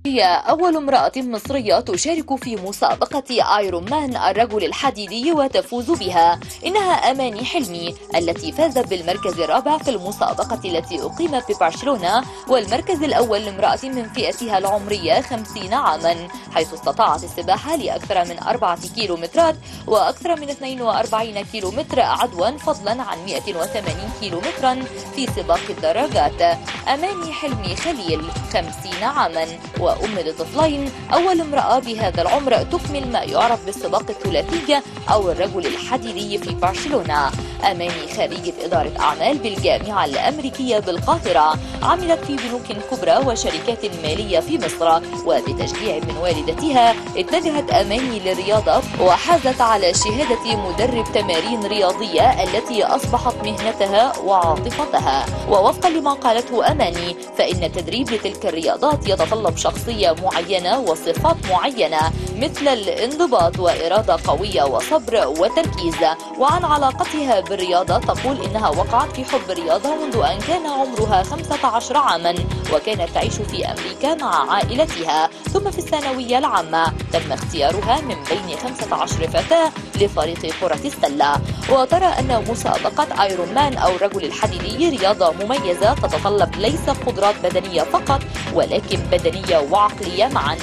هي أول امرأة مصرية تشارك في مسابقة ايرون مان الرجل الحديدي وتفوز بها إنها أماني حلمي التي فازت بالمركز الرابع في المسابقة التي أقيمت ببرشلونة والمركز الأول لامرأة من فئتها العمرية 50 عاما حيث استطاعت السباحة لأكثر من 4 كيلومترات وأكثر من 42 كيلومتر عدوا فضلا عن 180 كيلومترا في سباق الدراجات أماني حلمي خليل 50 عاما وأم لطفلين أول امرأة بهذا العمر تكمل ما يعرف بالسباق الثلاثي أو الرجل الحديدي في برشلونة أماني خريجة إدارة أعمال بالجامعة الأمريكية بالقاهرة عملت في بنوك كبرى وشركات مالية في مصر وبتشجيع من والدتها اتجهت أماني للرياضة وحازت على شهادة مدرب تمارين رياضية التي أصبحت مهنتها وعاطفتها ووفقا لما قالته أماني فإن التدريب لتلك الرياضات يتطلب شخصية معينة وصفات معينة مثل الانضباط وإرادة قوية وصبر وتركيز وعن علاقتها بالرياضة تقول إنها وقعت في حب الرياضة منذ أن كان عمرها 15 عاما وكانت تعيش في أمريكا مع عائلتها ثم في الثانوية العامة تم اختيارها من بين 15 فتاة لفريق كرة السلة وترى أن مسابقة ايرون مان أو الرجل الحديدي رياضة مميزة تتطلب ليس قدرات بدنية فقط ولكن بدنية وعقلية معا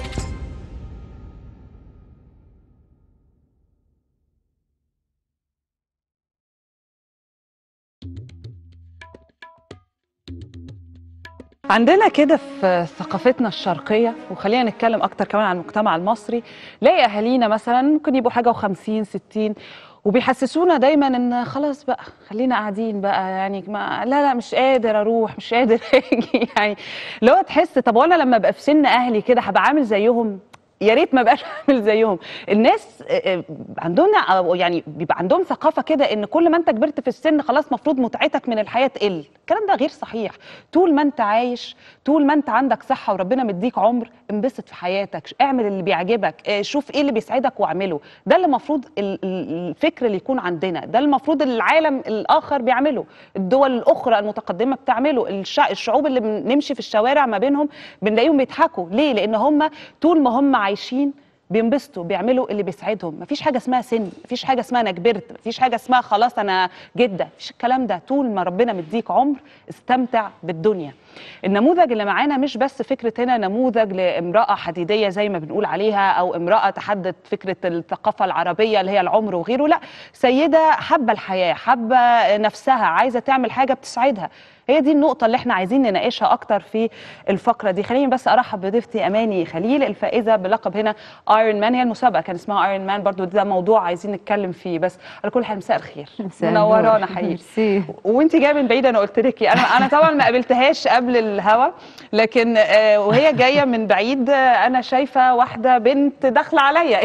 عندنا كده في ثقافتنا الشرقية وخلينا نتكلم أكتر كمان عن المجتمع المصري لاقي أهالينا مثلا ممكن يبقوا حاجة وخمسين ستين وبيحسسونا دايما ان خلاص بقى خلينا قاعدين بقى يعني ما لا لا مش قادر اروح مش قادر اجي يعني لو تحس طب وانا لما ابقى في سن اهلي كده هبقى عامل زيهم يا ريت ما بقاش عامل زيهم الناس عندنا يعني بيبقى عندهم ثقافه كده ان كل ما انت كبرت في السن خلاص مفروض متعتك من الحياه تقل الكلام ده غير صحيح طول ما انت عايش طول ما انت عندك صحه وربنا مديك عمر انبسط في حياتك اعمل اللي بيعجبك شوف ايه اللي بيسعدك واعمله ده اللي المفروض الفكر اللي يكون عندنا ده المفروض العالم الاخر بيعمله الدول الاخرى المتقدمه بتعمله الشعوب اللي بنمشي في الشوارع ما بينهم بنلاقيهم بيضحكوا ليه لان هم طول ما هم عايشين بينبسطوا بيعملوا اللي بيسعدهم مفيش حاجه اسمها سن مفيش حاجه اسمها انا كبرت مفيش حاجه اسمها خلاص انا جده مفيش الكلام ده طول ما ربنا مديك عمر استمتع بالدنيا النموذج اللي معانا مش بس فكره هنا نموذج لامراه حديديه زي ما بنقول عليها او امراه تحدد فكره الثقافه العربيه اللي هي العمر وغيره لا سيده حابه الحياه حابه نفسها عايزه تعمل حاجه بتسعدها هي دي النقطة اللي احنا عايزين نناقشها أكتر في الفقرة دي خليني بس أرحب بضيفتي أماني خليل الفائزة بلقب هنا ايرون مان هي المسابقة كان اسمها ايرون مان برضو ده موضوع عايزين نتكلم فيه بس على كل حال مساء الخير منورانا حقيقي وانت جايه من بعيد انا قلت لك انا انا طبعا ما قابلتهاش قبل الهوا لكن آه وهي جايه من بعيد آه انا شايفه واحده بنت داخله عليا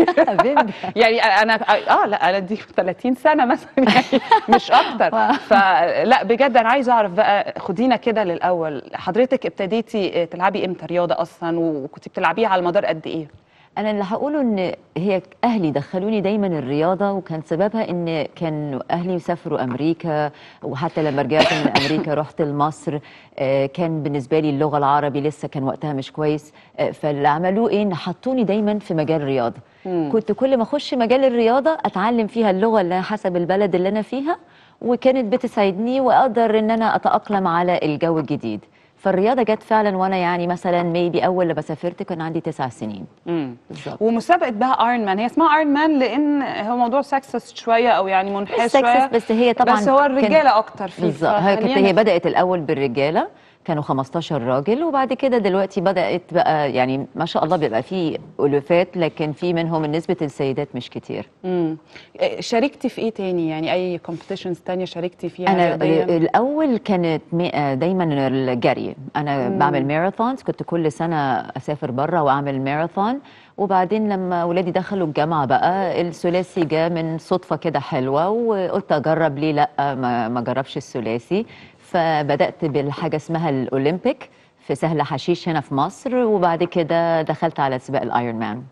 يعني انا اه لا انا دي 30 سنه مثلا يعني مش اكتر فلا بجد انا عايزه اعرف بقى خدينا كده للاول حضرتك ابتديتي تلعبي امتى رياضه اصلا وكنت بتلعبيها على مدار قد ايه انا اللي هقوله ان هي اهلي دخلوني دايما الرياضه وكان سببها ان كان اهلي يسافروا امريكا وحتى لما رجعت من امريكا رحت لمصر كان بالنسبه لي اللغه العربي لسه كان وقتها مش كويس فاللي عملوه ايه ان حطوني دايما في مجال الرياضه مم. كنت كل ما اخش مجال الرياضه اتعلم فيها اللغه اللي حسب البلد اللي انا فيها وكانت بتساعدني واقدر ان انا اتاقلم على الجو الجديد فالرياضه جت فعلا وانا يعني مثلا ميبي اول لما سافرت كان عندي تسع سنين امم ومسابقه بقى ايرون مان هي اسمها ايرون مان لان هو موضوع سكسس شويه او يعني منحاز شويه بس هي طبعا بس هو الرجاله اكتر فيه بالظبط هي كانت هي بدات الاول بالرجاله كانوا 15 راجل وبعد كده دلوقتي بدات بقى يعني ما شاء الله بيبقى في الوفات لكن في منهم نسبه السيدات مش كتير امم شاركتي في ايه تاني يعني اي كومبيتيشنز تانية شاركتي فيها انا رياضياً؟ الاول كانت دايما الجري انا مم. بعمل ماراثونز كنت كل سنه اسافر بره واعمل ماراثون وبعدين لما ولادي دخلوا الجامعه بقى الثلاثي جاء من صدفه كده حلوه وقلت اجرب ليه لا ما, ما جربش الثلاثي فبدات بالحاجه اسمها الاولمبيك في سهل حشيش هنا في مصر وبعد كده دخلت على سباق الايرون مان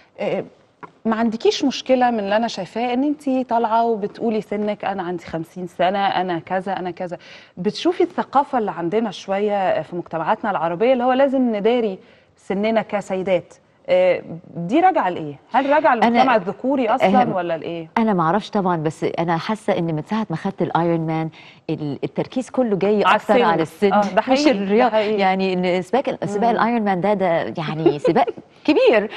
ما عندكيش مشكله من اللي انا شايفاه ان انت طالعه وبتقولي سنك انا عندي 50 سنه انا كذا انا كذا بتشوفي الثقافه اللي عندنا شويه في مجتمعاتنا العربيه اللي هو لازم نداري سننا كسيدات آه، دي راجعه لايه؟ هل راجعه للمجتمع الذكوري اصلا أهم- ولا لايه؟ انا ما اعرفش طبعا بس انا حاسه ان من ساعه ما خدت الايرون مان ال- التركيز كله جاي على اكتر السن. على السن آه، ده مش حقيقي، ده الرياضه حقيقي. يعني ان سباق سباق الايرون مان ده ده يعني سباق كبير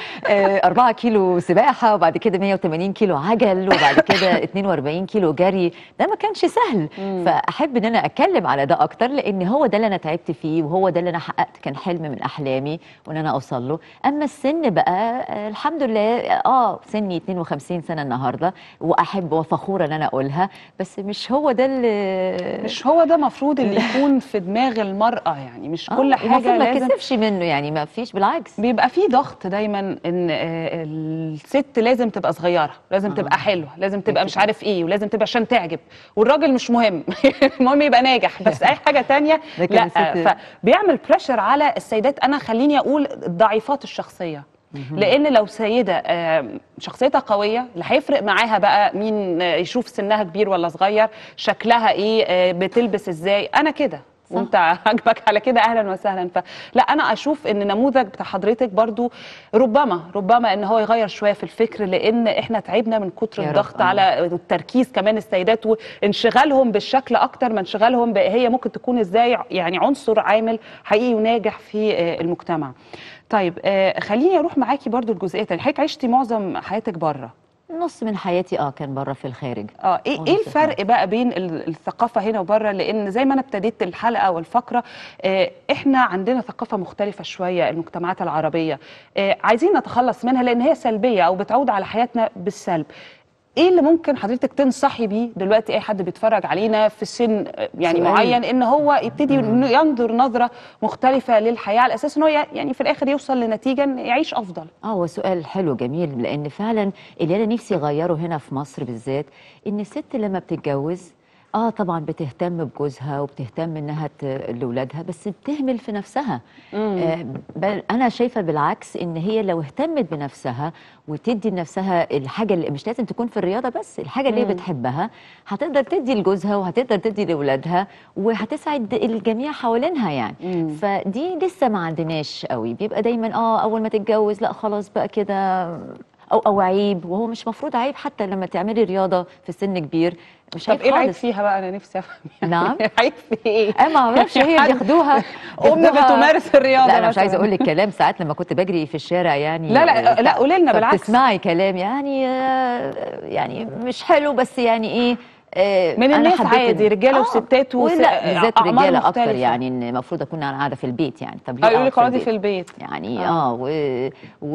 4 كيلو سباحه وبعد كده 180 كيلو عجل وبعد كده 42 كيلو جري ده ما كانش سهل فاحب ان انا اتكلم على ده اكتر لان هو ده اللي انا تعبت فيه وهو ده اللي انا حققت كان حلم من احلامي وان انا اوصل له اما السن بقى آه، الحمد لله اه سني 52 سنه النهارده واحب وفخوره ان انا اقولها بس مش هو ده اللي مش هو ده مفروض اللي يكون في دماغ المراه يعني مش آه، كل المفروض حاجه ما لازم كسفش منه يعني ما فيش بالعكس بيبقى في ضغط دايما ان آه، الست لازم تبقى صغيره لازم آه. تبقى حلوه لازم تبقى مش أكيد. عارف ايه ولازم تبقى عشان تعجب والراجل مش مهم المهم يبقى ناجح بس اي حاجه تانية لكن لا الست- فبيعمل بريشر على السيدات انا خليني اقول الضعيفات الشخصيه لان لو سيده آه، شخصيتها قويه اللي هيفرق معاها بقى مين آه، يشوف سنها كبير ولا صغير شكلها ايه آه، بتلبس ازاي انا كده صح. وانت عاجبك على كده اهلا وسهلا فلا انا اشوف ان نموذج بتاع حضرتك برضو ربما ربما ان هو يغير شويه في الفكر لان احنا تعبنا من كتر يا رب، الضغط آه. على التركيز كمان السيدات وانشغالهم بالشكل اكتر ما انشغالهم ب- هي ممكن تكون ازاي يعني عنصر عامل حقيقي وناجح في آه، المجتمع طيب آه، خليني اروح معاكي برضو الجزئيه تاني حضرتك عشتي معظم حياتك بره نص من حياتي اه كان بره في الخارج اه ايه آه، ايه نص الفرق بقى بين ال- الثقافه هنا وبره لان زي ما انا ابتديت الحلقه والفقره آه احنا عندنا ثقافه مختلفه شويه المجتمعات العربيه آه عايزين نتخلص منها لان هي سلبيه او بتعود على حياتنا بالسلب ايه اللي ممكن حضرتك تنصحي بيه دلوقتي اي حد بيتفرج علينا في سن آه، يعني سؤال. معين ان هو يبتدي إنه ينظر نظره مختلفه للحياه على اساس ان هو ي- يعني في الاخر يوصل لنتيجه إن يعيش افضل اه هو سؤال حلو جميل لان فعلا اللي انا نفسي اغيره هنا في مصر بالذات ان الست لما بتتجوز اه طبعا بتهتم بجوزها وبتهتم انها ت... لاولادها بس بتهمل في نفسها آه بل انا شايفه بالعكس ان هي لو اهتمت بنفسها وتدي لنفسها الحاجه اللي مش لازم تكون في الرياضه بس الحاجه اللي هي بتحبها هتقدر تدي لجوزها وهتقدر تدي لاولادها وهتسعد الجميع حوالينها يعني مم. فدي لسه ما عندناش قوي بيبقى دايما اه اول ما تتجوز لا خلاص بقى كده او او عيب وهو مش مفروض عيب حتى لما تعملي رياضه في سن كبير مش طب عيب ايه العيب خالص فيها بقى انا نفسي افهم نعم عيب في ايه انا ما اعرفش هي حد- بياخدوها ام بياخدوها- بتمارس الرياضه لا انا مش عايزه مثلاً. اقول لك كلام ساعات لما كنت بجري في الشارع يعني لا لا لا قولي لنا بالعكس تسمعي كلام يعني آه، يعني مش حلو بس يعني ايه آه، من أنا الناس حبيت عادي إن- رجاله آه، وستات وس- ولا بالذات أعمار رجاله اكتر مختلفة. يعني ان المفروض اكون انا قاعده في البيت يعني طب ليه اه يقول أقعد لك اقعدي في البيت؟ البيت يعني آه. اه, و...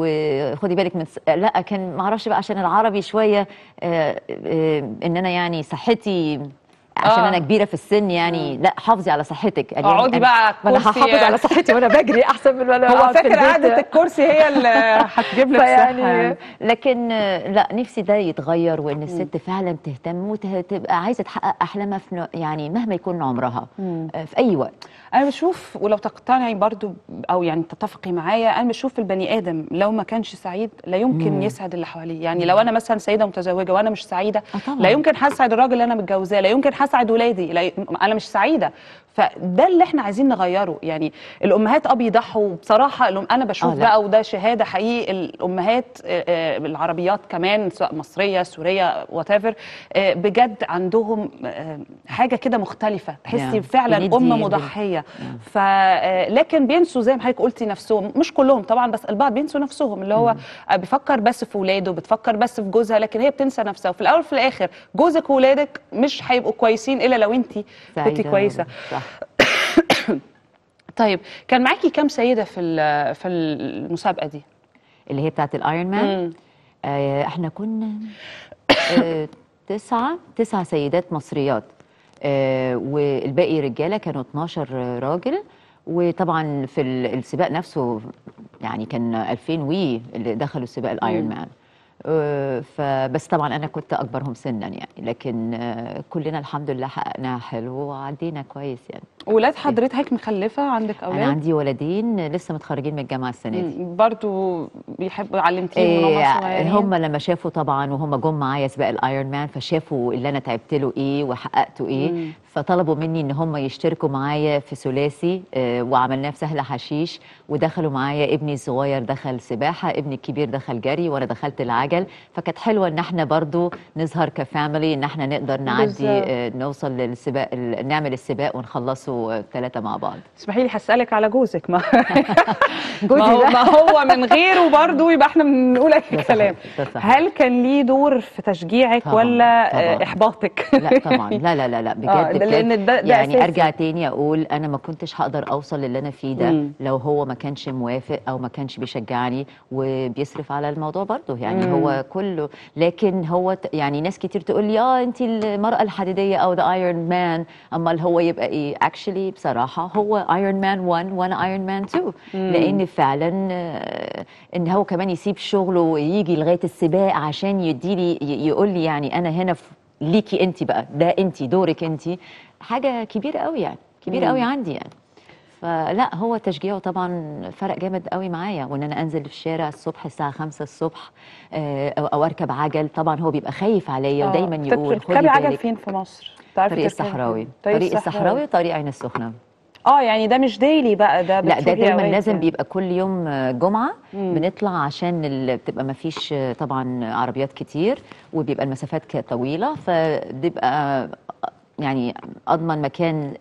وخدي بالك من س... لا كان ما اعرفش بقى عشان العربي شويه آه آه ان انا يعني صحتي عشان آه. انا كبيره في السن يعني لا حافظي على صحتك قال لي اقعدي أنا- بقى على ما انا الكرسي. هحافظ على صحتي وانا بجري احسن من وانا هو أقعد في فاكر البيت. قعده الكرسي هي اللي هتجيب لك فيعني صحه لكن آه، لا نفسي ده يتغير وان الست فعلا تهتم وتبقى عايزه تحقق احلامها في نوع- يعني مهما يكون عمرها آه، في اي وقت انا بشوف ولو تقتنعي برضو او يعني تتفقي معايا انا بشوف البني ادم لو ما كانش سعيد لا يمكن مم. يسعد اللي حواليه يعني لو انا مثلا سيده متزوجه وانا مش سعيده آه طبعاً. لا يمكن هسعد الراجل اللي انا متجوزاه لا يمكن هسعد ولادي لا ي... انا مش سعيده فده اللي احنا عايزين نغيره يعني الامهات اه بيضحوا بصراحه الأم... انا بشوف آه لا. بقى وده شهاده حقيقي الامهات آه، آه، العربيات كمان سواء مصريه سوريه وات بجد عندهم آه، حاجه كده مختلفه تحسي Yeah. فعلا بندي ام بال- مضحيه ف آه، لكن بينسوا زي ما حضرتك قلتي نفسهم مش كلهم طبعا بس البعض بينسوا نفسهم اللي هو آه، بيفكر بس في ولاده بتفكر بس في جوزها لكن هي بتنسى نفسها وفي الاول وفي الاخر جوزك وولادك مش هيبقوا كويسين الا لو انت كنتي سعيدة كويسه صح طيب كان معاكي كام سيده في ال- في المسابقه دي اللي هي بتاعت الايرون مان مم. آه احنا كنا آه تسعة تسعة سيدات مصريات آه والباقي رجالة كانوا 12 راجل وطبعا في ال- السباق نفسه يعني كان 2000 وي اللي دخلوا سباق الايرون مم. مان آه، فبس طبعا انا كنت اكبرهم سنا يعني لكن آه، كلنا الحمد لله حققناها حلو وعدينا كويس يعني ولاد حضرتك مخلفه عندك اولاد انا عندي ولدين لسه متخرجين من الجامعه السنه دي مم. برضو بيحبوا علمتيهم من هم إيه صغيرين هم لما شافوا طبعا وهم جم معايا سباق الايرون مان فشافوا اللي انا تعبت له ايه وحققته ايه مم. فطلبوا مني ان هم يشتركوا معايا في ثلاثي آه، وعملناه في سهل حشيش ودخلوا معايا ابني الصغير دخل سباحه ابني الكبير دخل جري وانا دخلت العجل فكانت حلوه ان احنا برضو نظهر كفاميلي ان احنا نقدر نعدي بالظبط. آه، نوصل للسباق ال- نعمل السباق ونخلصه ثلاثه مع بعض اسمحي لي هسالك على جوزك ما جوزي ما هو, ده. ما هو من غيره برضه يبقى احنا بنقول اي ده كلام صحيح، ده صحيح. هل كان ليه دور في تشجيعك طبعاً، ولا طبعاً. آه، احباطك لا طبعا لا لا لا لا بجد, آه، بجد لأن ده- ده يعني أساسي. ارجع تاني اقول انا ما كنتش هقدر اوصل للي انا فيه ده مم. لو هو ما كانش موافق او ما كانش بيشجعني وبيصرف على الموضوع برضه يعني مم. هو كله لكن هو ت- يعني ناس كتير تقول لي اه انت المراه الحديديه او ذا ايرون مان امال هو يبقى ايه اكشلي بصراحه هو ايرون مان 1 وانا ايرون مان 2 لان فعلا آه، ان هو كمان يسيب شغله ويجي لغايه السباق عشان يديلي ي- يقول لي يعني انا هنا في ليكي انت بقى ده انت دورك انت حاجه كبيره قوي يعني كبيره مم. قوي عندي يعني فلا هو تشجيعه طبعا فرق جامد قوي معايا وان انا انزل في الشارع الصبح الساعه 5 الصبح آه، او أو اركب عجل طبعا هو بيبقى خايف عليا آه، ودايما بت- يقول بتركبي خدي عجل بالك فين في مصر؟ بتعرفي طريق تركبي الصحراوي فين؟ طريق الصحراوي وطريق عين السخنه اه يعني ده مش ديلي بقى ده لا ده بتروحي دايما أوقات لازم يعني. بيبقى كل يوم آه، جمعه مم. بنطلع عشان ال- بتبقى ما فيش آه، طبعا عربيات كتير وبيبقى المسافات ك- طويله فبيبقى آه، يعني اضمن مكان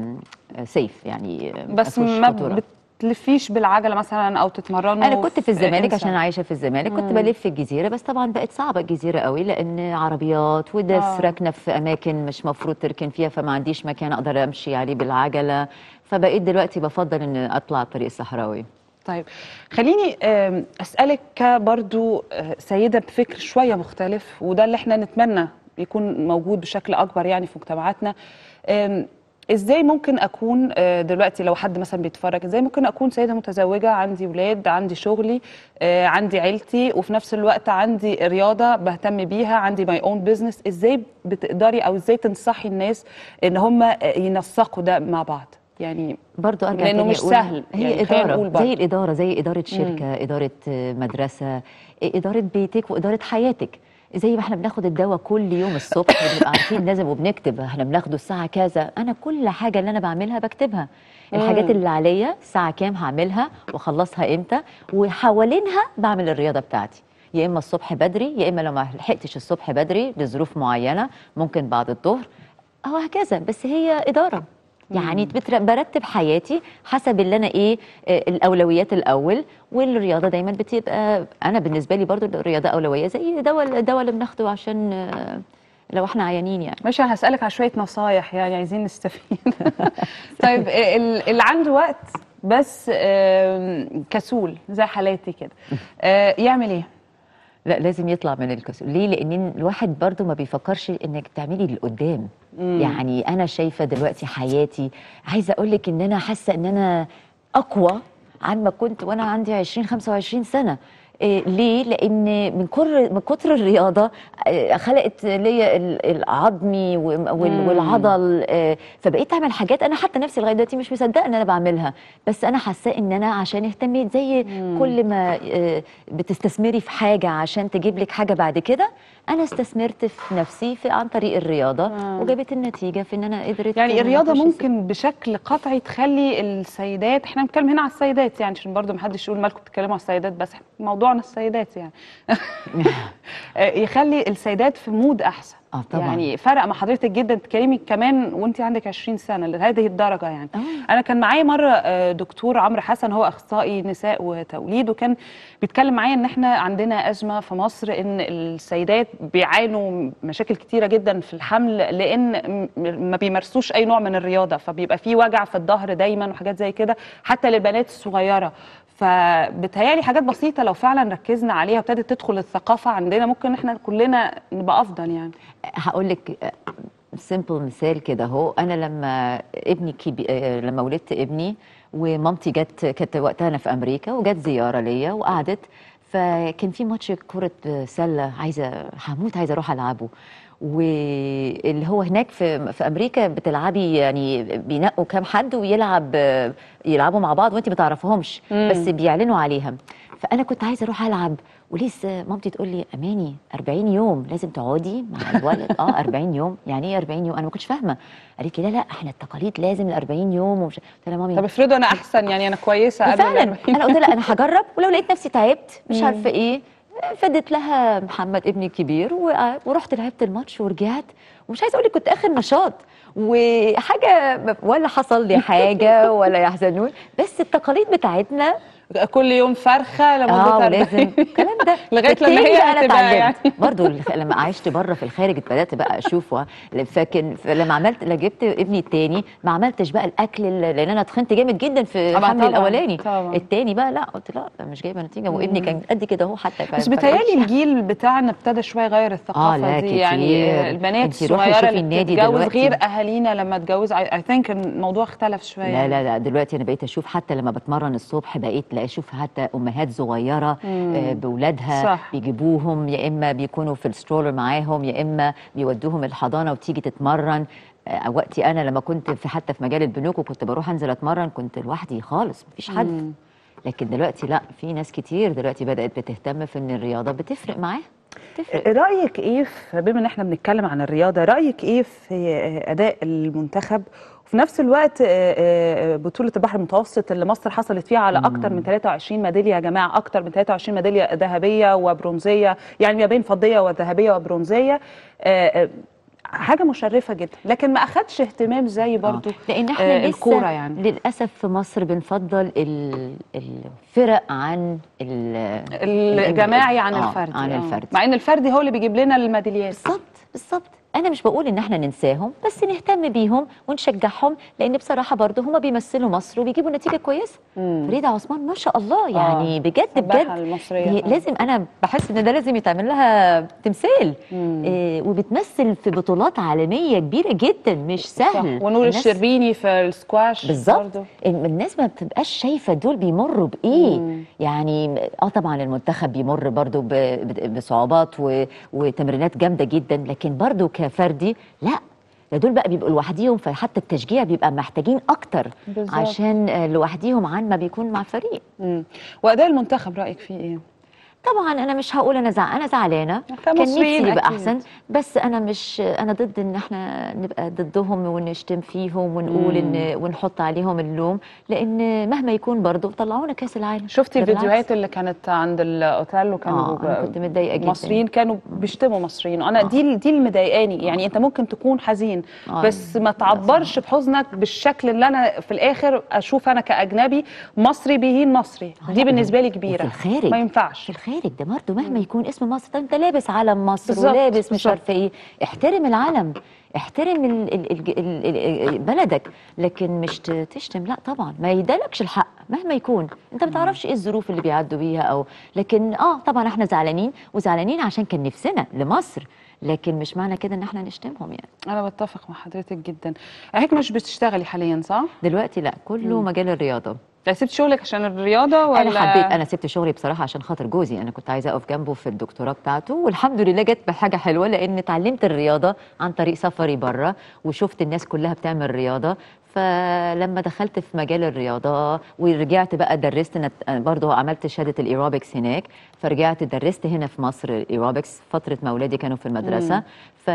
سيف يعني آه، بس فيهوش ما خطورة. بتلفيش بالعجله مثلا او تتمرنوا انا كنت في الزمالك إنسان. عشان أنا عايشه في الزمالك كنت مم. بلف في الجزيره بس طبعا بقت صعبه الجزيره قوي لان عربيات ودس آه. راكنه في اماكن مش مفروض تركن فيها فما عنديش مكان اقدر امشي عليه بالعجله فبقيت دلوقتي بفضل ان اطلع الطريق الصحراوي طيب خليني آم، اسالك كبرضو آه، سيده بفكر شويه مختلف وده اللي احنا نتمنى يكون موجود بشكل اكبر يعني في مجتمعاتنا آم، ازاي ممكن اكون آه، دلوقتي لو حد مثلا بيتفرج ازاي ممكن اكون سيده متزوجه عندي ولاد عندي شغلي آه، عندي عيلتي وفي نفس الوقت عندي رياضه بهتم بيها عندي ماي اون بزنس ازاي بتقدري او ازاي تنصحي الناس ان هم آه، ينسقوا ده مع بعض يعني برضو ارجع لأنه تاني مش أقول سهل، هي يعني خلينا اداره نقول برضو. زي الاداره زي اداره شركه اداره آه، مدرسه آه، اداره بيتك واداره حياتك زي ما احنا بناخد الدواء كل يوم الصبح بنبقى عارفين لازم وبنكتب احنا بناخده الساعه كذا انا كل حاجه اللي انا بعملها بكتبها الحاجات اللي عليا الساعه كام هعملها واخلصها امتى وحوالينها بعمل الرياضه بتاعتي يا اما الصبح بدري يا اما لو ما لحقتش الصبح بدري لظروف معينه ممكن بعد الظهر او هكذا بس هي اداره يعني بتر- برتب حياتي حسب اللي انا ايه آه، الاولويات الاول والرياضه دايما بتبقى انا بالنسبه لي برضو الرياضه اولويه زي الدواء الدواء اللي بناخده عشان آه، لو احنا عيانين يعني ماشي انا هسألك على شوية نصايح يعني عايزين نستفيد طيب ال- اللي عنده وقت بس آم، كسول زي حالاتي كده آه، يعمل ايه؟ لا لازم يطلع من الكسول ليه لان الواحد برضو ما بيفكرش انك تعملي لقدام يعني انا شايفه دلوقتي حياتي عايزه اقول لك ان انا حاسه ان انا اقوى عن ما كنت وانا عندي 20 25 سنه إيه ليه؟ لأن من كر من كتر الرياضة آه، خلقت ليا ال- العظمي وال- وال- والعضل آه، فبقيت أعمل حاجات أنا حتى نفسي لغاية دلوقتي مش مصدقة إن أنا بعملها بس أنا حاسة إن أنا عشان اهتميت زي كل ما آه، بتستثمري في حاجة عشان تجيب لك حاجة بعد كده أنا استثمرت في نفسي في عن طريق الرياضة آه. وجابت النتيجة في إن أنا قدرت يعني إن أنا الرياضة أخش ممكن بشكل قطعي تخلي السيدات احنا بنتكلم هنا على السيدات يعني عشان برضو محدش يقول مالكم بتتكلموا على السيدات بس موضوعنا السيدات يعني آه، يخلي السيدات في مود احسن آه، طبعاً. يعني فرق مع حضرتك جدا تتكلمي كمان وانت عندك 20 سنه لهذه الدرجه يعني آه. انا كان معايا مره آه، دكتور عمرو حسن هو اخصائي نساء وتوليد وكان بيتكلم معايا ان احنا عندنا ازمه في مصر ان السيدات بيعانوا مشاكل كتيره جدا في الحمل لان م- ما بيمارسوش اي نوع من الرياضه فبيبقى في وجع في الظهر دايما وحاجات زي كده حتى للبنات الصغيره فبتهيالي حاجات بسيطه لو فعلا ركزنا عليها وابتدت تدخل الثقافه عندنا ممكن احنا كلنا نبقى افضل يعني هقول لك سيمبل مثال كده اهو انا لما ابني كبي... آه، لما ولدت ابني ومامتي جت كانت وقتها انا في امريكا وجت زياره ليا وقعدت فكان في ماتش كره سله عايزه هموت عايزه اروح العبه واللي هو هناك في في امريكا بتلعبي يعني بينقوا كام حد ويلعب يلعبوا مع بعض وانت ما تعرفهمش مم. بس بيعلنوا عليها فانا كنت عايزه اروح العب ولسه مامتي تقول لي اماني 40 يوم لازم تقعدي مع الولد اه 40 يوم يعني ايه 40 يوم انا ما كنتش فاهمه قالت لي لا لا احنا التقاليد لازم ال 40 يوم ومش قلت لها مامي طب افرضوا انا احسن يعني انا كويسه قبل فعلا الأربعين. انا قلت لها انا هجرب ولو لقيت نفسي تعبت مش مم. عارفه ايه فدت لها محمد ابني الكبير و- ورحت لعبت الماتش ورجعت ومش عايزه اقول لك كنت اخر نشاط وحاجه ولا حصل لي حاجه ولا يحزنون بس التقاليد بتاعتنا كل يوم فرخه لمده اه 40 ولازم الكلام ده لغاية لما التاني هي بقى انا هتبقى اتعلمت يعني. برضه الخ- لما عشت بره في الخارج بدات بقى اشوف و- فاكن لما عملت لما جبت ابني التاني ما عملتش بقى الاكل اللي- لان انا اتخنت جامد جدا في طبعاً، حملي طبعاً، الاولاني طبعاً. التاني بقى لا قلت لا ده مش جايبه نتيجه وابني كان قد كده اهو حتى بس بيتهيألي الجيل بتاعنا ابتدى شويه يغير الثقافه آه، لا، دي يعني كتير. البنات انتي روحي الصغيره شوفي اللي النادي بتتجوز دلوقتي. غير اهالينا لما اتجوز اي ثينك الموضوع اختلف شويه لا يعني. لا لا دلوقتي انا بقيت اشوف حتى لما بتمرن الصبح بقيت لا اشوف حتى امهات صغيره آه، باولادها صح. بيجيبوهم يا اما بيكونوا في السترولر معاهم يا اما بيودوهم الحضانه وتيجي تتمرن آه، وقتي انا لما كنت في حتى في مجال البنوك وكنت بروح انزل اتمرن كنت لوحدي خالص مفيش حد لكن دلوقتي لا في ناس كتير دلوقتي بدات بتهتم في ان الرياضه بتفرق معاها بتفرق رايك ايه في بما ان احنا بنتكلم عن الرياضه رايك ايه في اداء المنتخب وفي نفس الوقت آه، آه، بطوله البحر المتوسط اللي مصر حصلت فيها على اكتر من 23 ميداليه يا جماعه اكتر من 23 ميداليه ذهبيه وبرونزيه يعني ما بين فضيه وذهبيه وبرونزيه آه، آه، حاجه مشرفه جدا لكن ما اخدش اهتمام زي برضو آه. لان احنا آه، لسه الكوره يعني للاسف في مصر بنفضل ال- الفرق عن ال- الجماعي عن آه، الفردي عن آه. الفردي مع ان الفردي هو اللي بيجيب لنا الميداليات بالظبط بالظبط انا مش بقول ان احنا ننساهم بس نهتم بيهم ونشجعهم لان بصراحه برضه هم بيمثلوا مصر وبيجيبوا نتيجه كويسه مم. فريده عثمان ما شاء الله يعني بجد السباحة بجد المصرية هي فعلا. لازم انا بحس ان ده لازم يتعمل لها تمثال مم. إيه وبتمثل في بطولات عالميه كبيره جدا مش سهل صح. ونور الناس- الشربيني في السكواش بالظبط برضو. الم- الناس ما بتبقاش شايفه دول بيمروا بايه مم. يعني اه طبعا المنتخب بيمر برضو ب- ب- بصعوبات و- وتمرينات جامده جدا لكن برضو كفردي لا ده دول بقى بيبقوا لوحديهم فحتى التشجيع بيبقى محتاجين اكتر بالظبط. عشان آه، لوحديهم عن ما بيكون مع فريق مم. واداء المنتخب رايك فيه ايه طبعا انا مش هقول انا زع... انا زعلانه كان نفسي كمصريين يبقى أكيد. احسن بس انا مش انا ضد ان احنا نبقى ضدهم ونشتم فيهم ونقول ان ونحط عليهم اللوم لان مهما يكون برضه طلعونا كاس العالم شفتي ده بالعكس. الفيديوهات اللي كانت عند الاوتيل وكانوا آه، أنا كنت متضايقة جداً. مصريين كانوا بيشتموا مصريين وانا دي دي اللي مضايقاني يعني انت ممكن تكون حزين آه، بس ما تعبرش بحزنك بالشكل اللي انا في الاخر اشوف انا كاجنبي مصري بيهين مصري آه، دي لا، بالنسبه لي وفي كبيره الخارج ما ينفعش في الخارج ده برضه مهما يكون اسم مصر ده انت لابس علم مصر بالظبط، ولابس مش بالظبط. عارفه ايه احترم العلم احترم ال ال ال ال ال بلدك لكن مش ت- تشتم لا طبعا ما يدالكش الحق مهما يكون انت ما تعرفش ايه الظروف اللي بيعدوا بيها او لكن اه طبعا احنا زعلانين وزعلانين عشان كان نفسنا لمصر لكن مش معنى كده ان احنا نشتمهم يعني انا بتفق مع حضرتك جدا هيك مش بتشتغلي حاليا صح؟ دلوقتي لا كله مجال الرياضه يعني سبت شغلك عشان الرياضه ولا انا حبيت انا سبت شغلي بصراحه عشان خاطر جوزي انا كنت عايزه اقف جنبه في الدكتوراه بتاعته والحمد لله جت بحاجه حلوه لان اتعلمت الرياضه عن طريق سفري بره وشفت الناس كلها بتعمل رياضه فلما دخلت في مجال الرياضه ورجعت بقى درست انا برضه عملت شهاده الايروبكس هناك فرجعت درست هنا في مصر الايروبكس فتره ما اولادي كانوا في المدرسه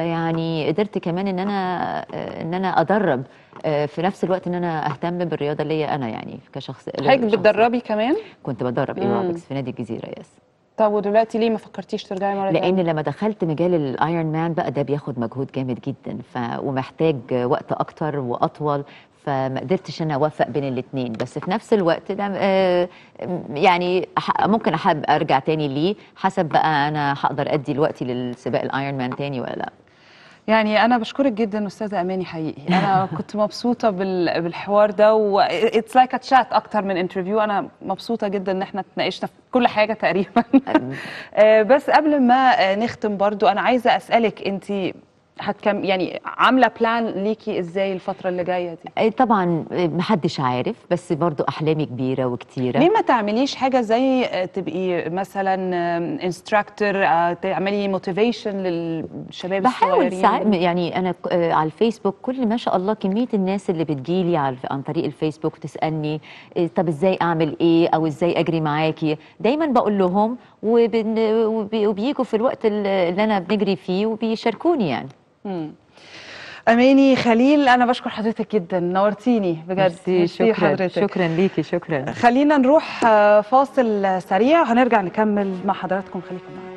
فيعني قدرت كمان ان انا ان انا ادرب آه، في نفس الوقت ان انا اهتم بالرياضه ليا انا يعني كشخص حضرتك شخص. بتدربي كمان؟ كنت بدرب مم. ايروبكس في نادي الجزيره يس طب ودلوقتي ليه ما فكرتيش ترجعي مره لان تانية؟ لما دخلت مجال الايرون مان بقى ده بياخد مجهود جامد جدا ف... ومحتاج وقت اكتر واطول فما قدرتش انا اوفق بين الاثنين بس في نفس الوقت ده آه، يعني أح- ممكن احب ارجع تاني ليه حسب بقى انا هقدر ادي الوقت للسباق الايرون مان تاني ولا لا يعني انا بشكرك جدا استاذه اماني حقيقي انا كنت مبسوطه بال- بالحوار ده و اتس لايك تشات اكتر من انترفيو انا مبسوطه جدا ان احنا اتناقشنا في كل حاجه تقريبا آه، بس قبل ما آه، نختم برضو انا عايزه اسالك انت هتكم يعني عامله بلان ليكي ازاي الفتره اللي جايه دي آه، طبعا آه، محدش عارف بس برضو احلامي كبيره وكتيره ليه ما تعمليش حاجه زي آه، تبقي مثلا انستراكتور تعملي موتيفيشن للشباب بحاول الصغيرين ساعات يعني انا ك- آه، على الفيسبوك كل ما شاء الله كميه الناس اللي بتجيلي على عن طريق الفيسبوك تسالني آه، طب ازاي اعمل ايه او ازاي اجري معاكي دايما بقول لهم وبن وبي- وبيجوا في الوقت اللي اللي انا بنجري فيه وبيشاركوني يعني مم. اماني خليل انا بشكر حضرتك جدا نورتيني بجد ميرسي شكرا شكرا ليكي شكرا خلينا نروح آه، فاصل سريع وهنرجع نكمل مع حضراتكم خليكم معانا